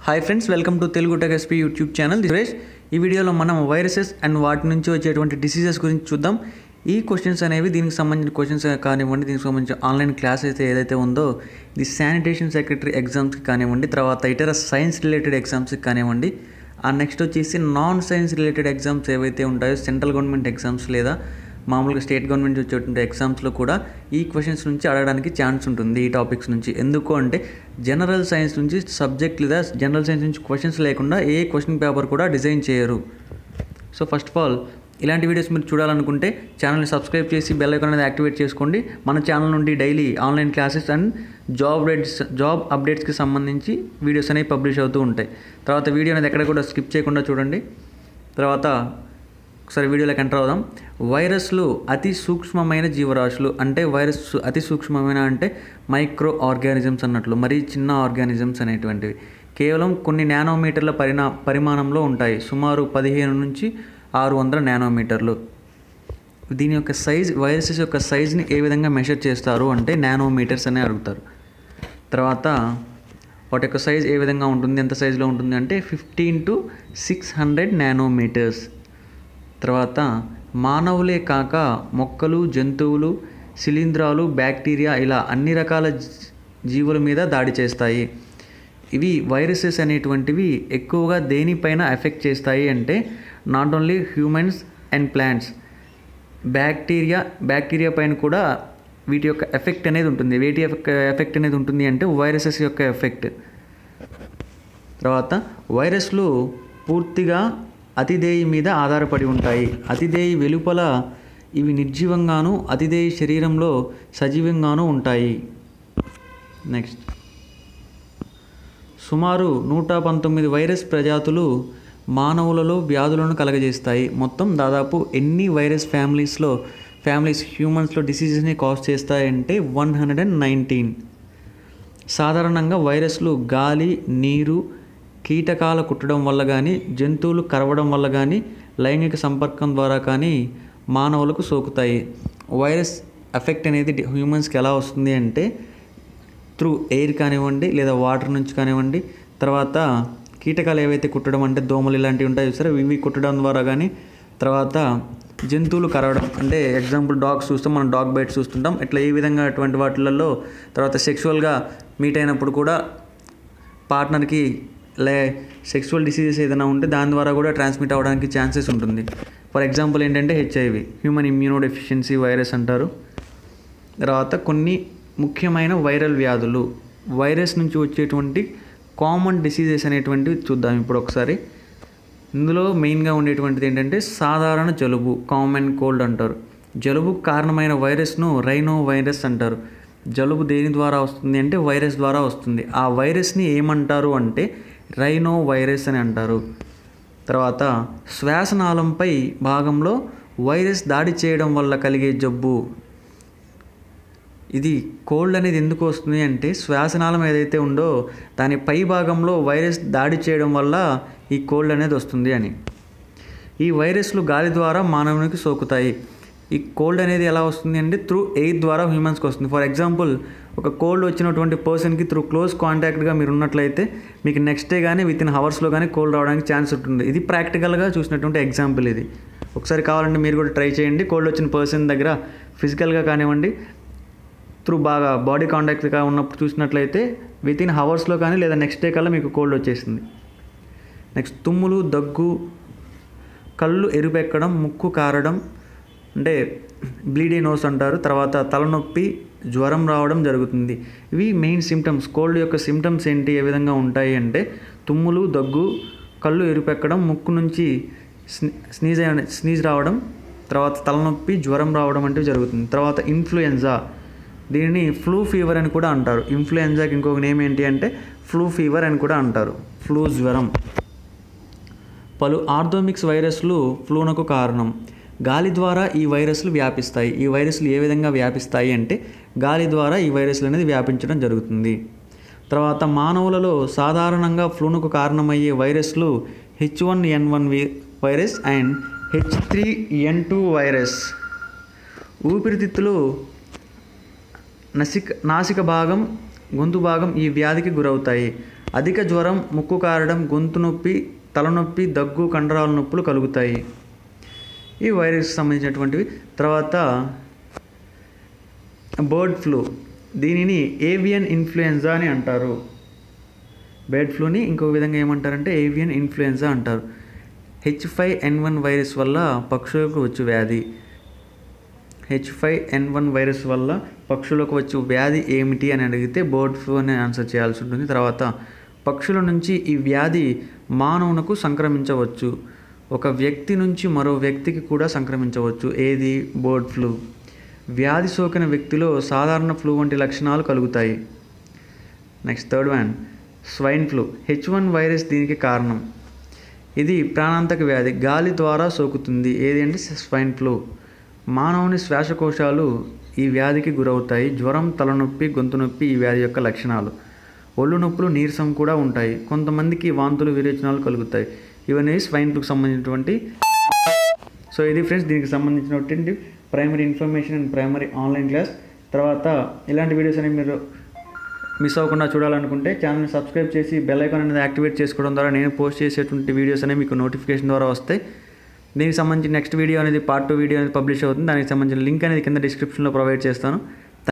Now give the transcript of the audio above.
hi friends welcome to Telugu tech SP YouTube channel Suresh ఈ వీడియోలో మనం వైరసెస్ అండ్ వాటి నుంచి వచ్చేటువంటి డిసీజెస్ గురించి చూద్దాం ఈ క్వశ్చన్స్ అనేవి దీనికి సంబంధించిన క్వశ్చన్స్ కానివ్వండి దీనికి సంబంధించిన ఆన్లైన్ క్లాస్ అయితే ఏదైతే ఉందో ఇది శానిటేషన్ సెక్రటరీ ఎగ్జామ్స్కి కానివ్వండి తర్వాత ఇతర సైన్స్ రిలేటెడ్ ఎగ్జామ్స్కి కానివ్వండి ఆ నెక్స్ట్ వచ్చేసి నాన్ సైన్స్ రిలేటెడ్ ఎగ్జామ్స్ ఏవైతే ఉంటాయో సెంట్రల్ గవర్నమెంట్ ఎగ్జామ్స్ లేదా మామూలుగా స్టేట్ గవర్నమెంట్ వచ్చేటువంటి ఎగ్జామ్స్లో కూడా ఈ క్వశ్చన్స్ నుంచి అడగడానికి ఛాన్స్ ఉంటుంది ఈ టాపిక్స్ నుంచి ఎందుకు అంటే జనరల్ సైన్స్ నుంచి సబ్జెక్ట్ లేదా జనరల్ సైన్స్ నుంచి క్వశ్చన్స్ లేకుండా ఏ క్వశ్చన్ పేపర్ కూడా డిజైన్ చేయరు సో ఫస్ట్ ఆఫ్ ఆల్ ఇలాంటి వీడియోస్ మీరు చూడాలనుకుంటే ఛానల్ని సబ్స్క్రైబ్ చేసి బెల్ ఐకాన్ అనేది యాక్టివేట్ చేసుకోండి మన ఛానల్ నుండి daily online classes and job rates job అప్డేట్స్కి సంబంధించి వీడియోస్ అనేవి పబ్లిష్ అవుతూ ఉంటాయి తర్వాత వీడియో అనేది ఎక్కడ కూడా స్కిప్ చేయకుండా చూడండి తర్వాత ఒకసారి వీడియోలోకి ఎంటర్ అవుదాం వైరస్లు అతి సూక్ష్మమైన జీవరాశులు అంటే వైరస్ అతి సూక్ష్మమైన అంటే మైక్రో ఆర్గానిజమ్స్ అన్నట్లు మరీ చిన్న ఆర్గానిజమ్స్ అనేటువంటివి కేవలం కొన్ని నానోమీటర్ల పరిణా పరిమాణంలో ఉంటాయి సుమారు పదిహేను నుంచి ఆరు వందల నానోమీటర్లు దీని యొక్క సైజ్ వైరసెస్ యొక్క సైజ్ని ఏ విధంగా మెషర్ చేస్తారు అంటే నానోమీటర్స్ అని అడుగుతారు తర్వాత వాటి యొక్క సైజ్ ఏ విధంగా ఉంటుంది ఎంత సైజులో ఉంటుంది అంటే fifteen to six hundred nanometers తర్వాత మానవులే కాక మొక్కలు జంతువులు శిలీంధ్రాలు బ్యాక్టీరియా ఇలా అన్ని రకాల జీ- జీవుల మీద దాడి చేస్తాయి ఇవి వైరసెస్ అనేటువంటివి ఎక్కువగా దేనిపైన ఎఫెక్ట్ చేస్తాయి అంటే not only humans and plants bacteria bacteria పైన కూడా వీటి యొక్క ఎఫెక్ట్ అనేది ఉంటుంది వేటి యొక్క ఎఫెక్ట్ అనేది ఉంటుంది అంటే వైరసెస్ యొక్క ఎఫెక్ట్ తర్వాత వైరస్లు పూర్తిగా అతిదేయి మీద ఆధారపడి ఉంటాయి అతిదేయి వెలుపల ఇవి నిర్జీవంగాను అతిదేయి శరీరంలో సజీవంగాను ఉంటాయి నెక్స్ట్ సుమారు నూట పంతొమ్మిది వైరస్ ప్రజాతులు మానవులలో వ్యాధులను కలగజేస్తాయి మొత్తం దాదాపు ఎన్ని వైరస్ ఫ్యామిలీస్లో ఫ్యామిలీస్ హ్యూమన్స్లో డిసీజెస్ని కాజ్ చేస్తాయంటే వన్ హండ్రెడ్ అండ్ నైన్టీన్ సాధారణంగా వైరస్లు గాలి నీరు కీటకాల కుట్టడం వల్ల కానీ జంతువులు కరవడం వల్ల కానీ లైంగిక సంపర్కం ద్వారా కానీ మానవులకు సోకుతాయి వైరస్ ఎఫెక్ట్ అనేది హ్యూమన్స్కి ఎలా వస్తుంది అంటే త్రూ ఎయిర్ కానివ్వండి లేదా వాటర్ నుంచి కానివ్వండి తర్వాత కీటకాలు ఏవైతే కుట్టడం అంటే దోమలు ఇలాంటివి ఉంటాయి చూసారా ఇవి కుట్టడం ద్వారా కానీ తర్వాత జంతువులు కరవడం అంటే ఎగ్జాంపుల్ డాగ్స్ చూస్తాం మనం డాగ్ బైట్స్ చూస్తుంటాం ఇట్లా ఈ విధంగా అటువంటి వాటిలలో తర్వాత సెక్షువల్గా మీట్ అయినప్పుడు కూడా పార్ట్నర్కి లే సెక్సువల్ డిసీజెస్ ఏదైనా ఉంటే దాని ద్వారా కూడా ట్రాన్స్మిట్ అవ్వడానికి ఛాన్సెస్ ఉంటుంది ఫర్ ఎగ్జాంపుల్ ఏంటంటే HIV human immunodeficiency virus అంటారు తర్వాత కొన్ని ముఖ్యమైన వైరల్ వ్యాధులు వైరస్ నుంచి వచ్చేటువంటి కామన్ డిసీజెస్ అనేటువంటివి చూద్దాం ఇప్పుడు ఒకసారి ఇందులో మెయిన్గా ఉండేటువంటిది ఏంటంటే సాధారణ జలుబు కామన్ కోల్డ్ అంటారు జలుబుకు కారణమైన వైరస్ను రైనో వైరస్ అంటారు జలుబు దేని ద్వారా వస్తుంది అంటే వైరస్ ద్వారా వస్తుంది ఆ వైరస్ని ఏమంటారు అంటే రైనో వైరస్ అని అంటారు తర్వాత శ్వాసనాళంపై భాగంలో వైరస్ దాడి చేయడం వల్ల కలిగే జబ్బు ఇది కోల్డ్ అనేది ఎందుకు వస్తుంది అంటే శ్వాసనాళం ఏదైతే ఉందో దాని పై భాగంలో వైరస్ దాడి చేయడం వల్ల ఈ కోల్డ్ అనేది వస్తుంది అని ఈ వైరస్లు గాలి ద్వారా మానవునికి సోకుతాయి ఈ కోల్డ్ అనేది ఎలా వస్తుంది అంటే త్రూ ఎయిర్ ద్వారా హ్యూమన్స్కి వస్తుంది ఫర్ ఎగ్జాంపుల్ ఒక కోల్డ్ వచ్చినటువంటి పర్సన్కి త్రూ క్లోజ్ కాంటాక్ట్గా మీరు ఉన్నట్లయితే మీకు నెక్స్ట్ డే కానీ విత్ ఇన్ హవర్స్లో కానీ కోల్డ్ రావడానికి ఛాన్స్ ఉంటుంది ఇది ప్రాక్టికల్గా చూసినటువంటి ఎగ్జాంపుల్ ఇది ఒకసారి కావాలంటే మీరు కూడా ట్రై చేయండి కోల్డ్ వచ్చిన పర్సన్ దగ్గర ఫిజికల్గా కానివ్వండి త్రూ బాగా బాడీ కాంటాక్ట్గా ఉన్నప్పుడు చూసినట్లయితే విత్ ఇన్ హవర్స్లో కానీ లేదా నెక్స్ట్ డే కల్లా మీకు కోల్డ్ వచ్చేసింది నెక్స్ట్ తుమ్ములు దగ్గు కళ్ళు ఎరుపెక్కడం ముక్కు కారడం అంటే బ్లీడీ నోస్ అంటారు తర్వాత తలనొప్పి జ్వరం రావడం జరుగుతుంది ఇవి మెయిన్ సిమ్టమ్స్ కోల్డ్ యొక్క సిమ్టమ్స్ ఏంటి ఏ విధంగా ఉంటాయి అంటే తుమ్ములు దగ్గు కళ్ళు ఎరుపెక్కడం ముక్కు నుంచి స్నీ స్నీజ్ అయ్య- స్నీజ్ రావడం తర్వాత తలనొప్పి జ్వరం రావడం అంటే జరుగుతుంది తర్వాత ఇన్ఫ్లుయెన్జా దీనిని ఫ్లూ ఫీవర్ అని కూడా అంటారు ఇన్ఫ్లుయెన్జాకి ఇంకొక నేమ్ ఏంటి అంటే ఫ్లూ ఫీవర్ అని కూడా అంటారు ఫ్లూ జ్వరం పలు ఆర్థోమిక్స్ వైరస్లు ఫ్లూనకు కారణం గాలి ద్వారా ఈ వైరస్లు వ్యాపిస్తాయి ఈ వైరస్లు ఏ విధంగా వ్యాపిస్తాయి అంటే గాలి ద్వారా ఈ వైరస్లు అనేది వ్యాపించడం జరుగుతుంది తర్వాత మానవులలో సాధారణంగా ఫ్లూనకు కారణమయ్యే వైరస్లు H one N one virus and H three N two virus ఊపిరితిత్తులు నసిక నాసిక భాగం గొంతు భాగం ఈ వ్యాధికి గురవుతాయి అధిక జ్వరం ముక్కు కారడం గొంతు నొప్పి తలనొప్పి దగ్గు కండరాల నొప్పులు కలుగుతాయి ఈ వైరస్కి సంబంధించినటువంటివి తర్వాత బర్డ్ ఫ్లూ దీనిని ఏవియన్ ఇన్ఫ్లుయెన్జా అని అంటారు బర్డ్ ఫ్లూని ఇంకో విధంగా ఏమంటారంటే ఏవియన్ ఇన్ఫ్లుయెన్జా అంటారు H five N one virus వల్ల పక్షులకు వచ్చు వ్యాధి H five N one virus వల్ల పక్షులకు వచ్చే వ్యాధి ఏమిటి అని అడిగితే బర్డ్ ఫ్లూ అని ఆన్సర్ చేయాల్సి ఉంటుంది తర్వాత పక్షుల నుంచి ఈ వ్యాధి మానవునకు సంక్రమించవచ్చు ఒక వ్యక్తి నుంచి మరో వ్యక్తికి కూడా సంక్రమించవచ్చు ఏది బర్డ్ ఫ్లూ వ్యాధి సోకిన వ్యక్తిలో సాధారణ ఫ్లూ వంటి లక్షణాలు కలుగుతాయి next third one swine flu H one virus దీనికి కారణం ఇది ప్రాణాంతక వ్యాధి గాలి ద్వారా సోకుతుంది ఏది అంటే స్వైన్ ఫ్లూ మానవుని శ్వాసకోశాలు ఈ వ్యాధికి గురవుతాయి జ్వరం తలనొప్పి గొంతు నొప్పి ఈ వ్యాధి యొక్క లక్షణాలు ఒళ్ళు నొప్పులు నీరసం కూడా ఉంటాయి కొంతమందికి వాంతులు విరేచనాలు కలుగుతాయి ఇవన్నీ స్వైన్ ఫ్లూకి సంబంధించినటువంటి సో ఇది ఫ్రెండ్స్ దీనికి సంబంధించినటువంటి primary information and primary online class తర్వాత ఇలాంటి వీడియోస్ అనేవి మీరు మిస్ అవ్వకుండా చూడాలనుకుంటే ఛానల్ని సబ్స్క్రైబ్ చేసి బెల్ ఐకాన్ అనేది యాక్టివేట్ చేసుకోవడం ద్వారా నేను పోస్ట్ చేసేటువంటి వీడియోస్ అనేవి మీకు నోటిఫికేషన్ ద్వారా వస్తాయి దీనికి సంబంధించి నెక్స్ట్ వీడియో అనేది పార్ట్ టూ వీడియో అనేది పబ్లిష్ అవుతుంది దానికి సంబంధించిన లింక్ అనేది కింద డిస్క్రిప్షన్లో ప్రొవైడ్ చేస్తాను